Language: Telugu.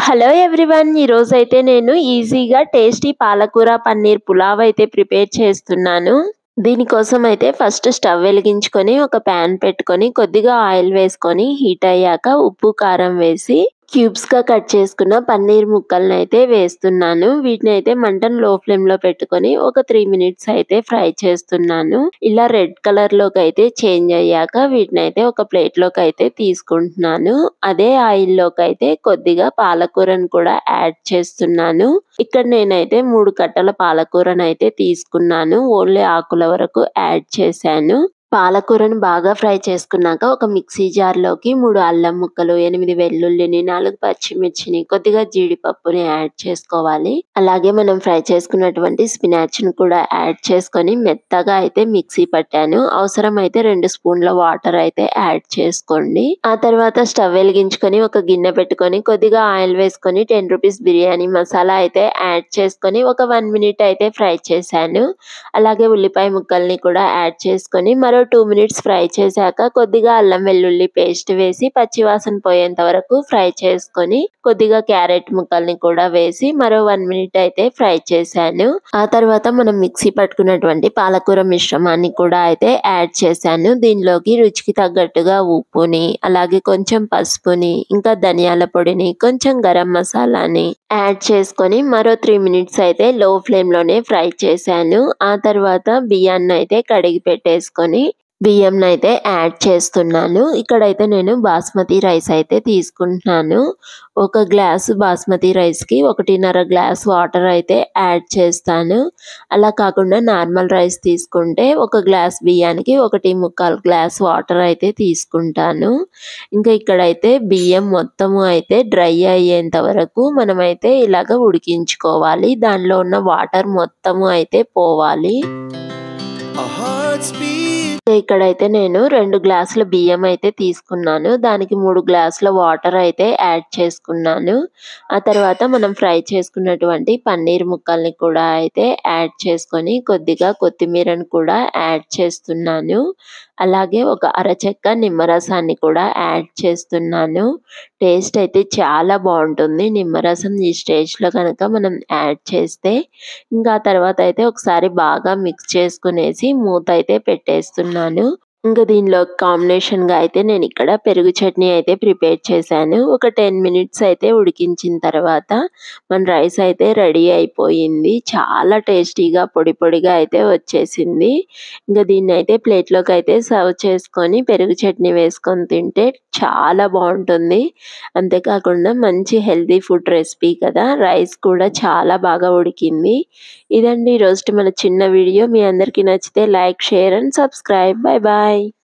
హలో ఎవ్రీవన్ ఈరోజైతే నేను ఈజీగా టేస్టీ పాలకూర పన్నీర్ పులావ్ అయితే ప్రిపేర్ చేస్తున్నాను దీనికోసం అయితే ఫస్ట్ స్టవ్ వెలిగించుకొని ఒక ప్యాన్ పెట్టుకొని కొద్దిగా ఆయిల్ వేసుకొని హీట్ అయ్యాక ఉప్పు కారం వేసి క్యూబ్స్ గా కట్ చేసుకున్న పన్నీర్ ముక్కల్ని అయితే వేస్తున్నాను వీటిని అయితే మంటను లో ఫ్లేమ్ లో పెట్టుకొని ఒక త్రీ మినిట్స్ అయితే ఫ్రై చేస్తున్నాను ఇలా రెడ్ కలర్ లోకి అయితే చేంజ్ అయ్యాక వీటిని అయితే ఒక ప్లేట్ లోకి అయితే తీసుకుంటున్నాను అదే ఆయిల్ లోకి అయితే కొద్దిగా పాలకూరను కూడా యాడ్ చేస్తున్నాను ఇక్కడ నేనైతే మూడు కట్టల పాలకూరను అయితే తీసుకున్నాను ఓన్లీ ఆకుల వరకు యాడ్ చేశాను పాలకూరను బాగా ఫ్రై చేసుకున్నాక ఒక మిక్సీ జార్లోకి మూడు అల్లం ముక్కలు ఎనిమిది వెల్లుల్లిని నాలుగు పచ్చిమిర్చిని కొద్దిగా జీడిపప్పుని యాడ్ చేసుకోవాలి అలాగే మనం ఫ్రై చేసుకున్నటువంటి స్పినాచ్ ని కూడా యాడ్ చేసుకొని మెత్తగా అయితే మిక్సీ పట్టాను అవసరమైతే రెండు స్పూన్ల వాటర్ అయితే యాడ్ చేసుకోండి ఆ తర్వాత స్టవ్ వెలిగించుకొని ఒక గిన్నె పెట్టుకొని కొద్దిగా ఆయిల్ వేసుకొని టెన్ రూపీస్ బిర్యానీ మసాలా అయితే యాడ్ చేసుకొని ఒక వన్ మినిట్ అయితే ఫ్రై చేశాను అలాగే ఉల్లిపాయ ముక్కల్ని కూడా యాడ్ చేసుకొని మరో టూ మినిట్స్ ఫ్రై చేశాక కొద్దిగా అల్లం వెల్లుల్లి పేస్ట్ వేసి పచ్చివాసన పోయేంత వరకు ఫ్రై చేసుకొని కొద్దిగా క్యారెట్ ముక్కల్ని కూడా వేసి మరో వన్ మినిట్ అయితే ఫ్రై చేశాను ఆ తర్వాత మనం మిక్సీ పట్టుకున్నటువంటి పాలకూర మిశ్రమాన్ని కూడా అయితే యాడ్ చేశాను దీనిలోకి రుచికి తగ్గట్టుగా ఉప్పుని అలాగే కొంచెం పసుపుని ఇంకా ధనియాల పొడిని కొంచెం గరం మసాలాని యాడ్ చేసుకొని మరో త్రీ మినిట్స్ అయితే లో ఫ్లేమ్ లోనే ఫ్రై చేశాను ఆ తర్వాత బియ్యాన్ని అయితే కడిగి పెట్టేసుకొని బియ్యం అయితే యాడ్ చేస్తున్నాను ఇక్కడైతే నేను బాస్మతి రైస్ అయితే తీసుకుంటున్నాను ఒక గ్లాసు బాస్మతి రైస్కి ఒకటిన్నర గ్లాస్ వాటర్ అయితే యాడ్ చేస్తాను అలా కాకుండా నార్మల్ రైస్ తీసుకుంటే ఒక గ్లాస్ బియ్యానికి ఒకటి ముక్కాలు గ్లాస్ వాటర్ అయితే తీసుకుంటాను ఇంకా ఇక్కడైతే బియ్యం మొత్తము అయితే డ్రై అయ్యేంత వరకు మనమైతే ఇలాగ ఉడికించుకోవాలి దానిలో ఉన్న వాటర్ మొత్తము అయితే పోవాలి A heart speed. ఇక్కడైతే నేను రెండు గ్లాసుల బియ్యం అయితే తీసుకున్నాను దానికి మూడు గ్లాసుల వాటర్ అయితే యాడ్ చేసుకున్నాను ఆ తర్వాత మనం ఫ్రై చేసుకున్నటువంటి పన్నీర్ ముక్కల్ని కూడా అయితే యాడ్ చేసుకొని కొద్దిగా కొత్తిమీరను కూడా యాడ్ చేస్తున్నాను అలాగే ఒక అరచెక్క నిమ్మరసాన్ని కూడా యాడ్ చేస్తున్నాను టేస్ట్ అయితే చాలా బాగుంటుంది నిమ్మరసం ఈ స్టేజ్లో కనుక మనం యాడ్ చేస్తే ఇంకా తర్వాత అయితే ఒకసారి బాగా మిక్స్ చేసుకునేసి మూత అయితే పెట్టేస్తున్నాను ఇంకా దీనిలో కాంబినేషన్ గా అయితే నేను ఇక్కడ పెరుగు చట్నీ అయితే ప్రిపేర్ చేశాను ఒక టెన్ మినిట్స్ అయితే ఉడికించిన తర్వాత మన రైస్ అయితే రెడీ అయిపోయింది చాలా టేస్టీగా పొడి పొడిగా అయితే వచ్చేసింది ఇంకా దీన్ని అయితే ప్లేట్లోకి అయితే సర్వ్ చేసుకొని పెరుగు చట్నీ వేసుకొని తింటే చాలా బాగుంటుంది అంతేకాకుండా మంచి హెల్తీ ఫుడ్ రెసిపీ కదా రైస్ కూడా చాలా బాగా ఉడికింది ఇదండి ఈరోజు మన చిన్న వీడియో మీ అందరికీ నచ్చితే like share and subscribe bye bye